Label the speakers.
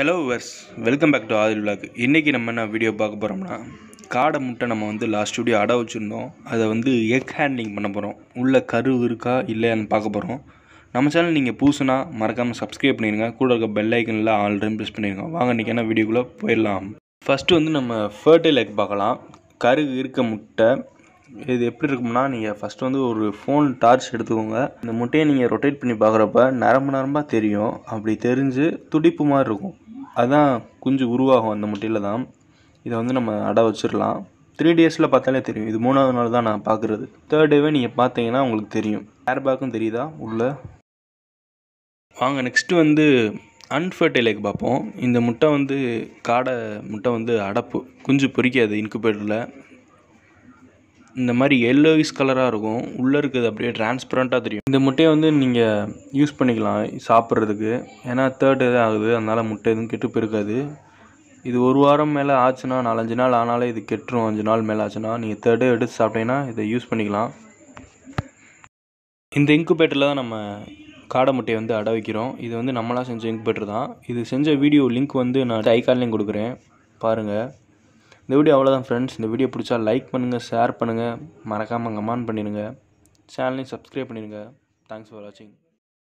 Speaker 1: hello வர்ஸ் welcome back to Adil vlog இன்றைக்கி நம்ம என்ன வீடியோ பார்க்க போகிறோம்னா காடை முட்டை நம்ம வந்து லாஸ்ட் வீடியோ அடை வச்சுருந்தோம் அதை வந்து எக் ஹேண்ட்லிங் பண்ண போகிறோம் உள்ள கரு இருக்கா இல்லையான்னு பார்க்க போகிறோம் நம்ம சேனல் நீங்கள் புதுசுனா மறக்காமல் சப்ஸ்கிரைப் பண்ணிடுங்க கூட இருக்க பெல் ஐக்கனில் ஆல்ரெடி ப்ரெஸ் பண்ணிடுங்க வாங்க இன்றைக்கி என்ன வீடியோக்குள்ளே போயிடலாம் ஃபஸ்ட்டு வந்து நம்ம ஃபர்டைல் எக் பார்க்கலாம் கரு இருக்க முட்டை இது எப்படி இருக்கும்னா நீங்கள் ஃபஸ்ட்டு வந்து ஒரு ஃபோன் டார்ச் எடுத்துக்கோங்க இந்த முட்டையை நீங்கள் ரொட்டேட் பண்ணி பார்க்குறப்ப நரம்பு நரம்பாக தெரியும் அப்படி தெரிஞ்சு துடிப்பு மாதிரி இருக்கும் அதான் குஞ்சு உருவாகும் அந்த முட்டையில் தான் இதை வந்து நம்ம அடை வச்சிடலாம் த்ரீ டேஸில் பார்த்தாலே தெரியும் இது மூணாவது நாள் தான் நான் பார்க்குறது தேர்ட் டேவே நீங்கள் பார்த்தீங்கன்னா உங்களுக்கு தெரியும் ஏர் பேக்கும் தெரியுதா உள்ள வாங்க நெக்ஸ்ட்டு வந்து அன்ஃபர்டைல் எக் பார்ப்போம் இந்த முட்டை வந்து காடை முட்டை வந்து அடப்பு குஞ்சு பொரிக்காது இன்குபேட்டரில் இந்த மாதிரி எல்லோயிஸ் கலராக இருக்கும் உள்ளே இருக்கிறது அப்படியே டிரான்ஸ்பரண்ட்டாக தெரியும் இந்த முட்டையை வந்து நீங்கள் யூஸ் பண்ணிக்கலாம் சாப்பிட்றதுக்கு ஏன்னா தேர்ட் தான் ஆகுது அதனால் முட்டை எதுவும் கெட்டு போயிருக்காது இது ஒரு வாரம் மேலே ஆச்சுன்னா நாலஞ்சு நாள் ஆனாலே இது கெட்டுரும் அஞ்சு நாள் மேலே ஆச்சுன்னா நீங்கள் தேர்ட் டே எடுத்து சாப்பிட்டீங்கன்னா இதை யூஸ் பண்ணிக்கலாம் இந்த இன்குபேட்டரில் தான் நம்ம காடை முட்டையை வந்து அடை வைக்கிறோம் இது வந்து நம்மளாக செஞ்ச இன்குபேட்டர் தான் இது செஞ்ச வீடியோ லிங்க் வந்து நான் ஐகான்லேயும் கொடுக்குறேன் பாருங்கள் இந்த வீடியோ அவ்வளோதான் ஃப்ரெண்ட்ஸ் இந்த வீடியோ பிடிச்சா லைக் பண்ணுங்கள் ஷேர் பண்ணுங்கள் மறக்காமல் கமெண்ட் பண்ணிடுங்க சேனலையும் சப்ஸ்கிரைப் பண்ணிடுங்க தேங்க்ஸ் ஃபார் வாட்சிங்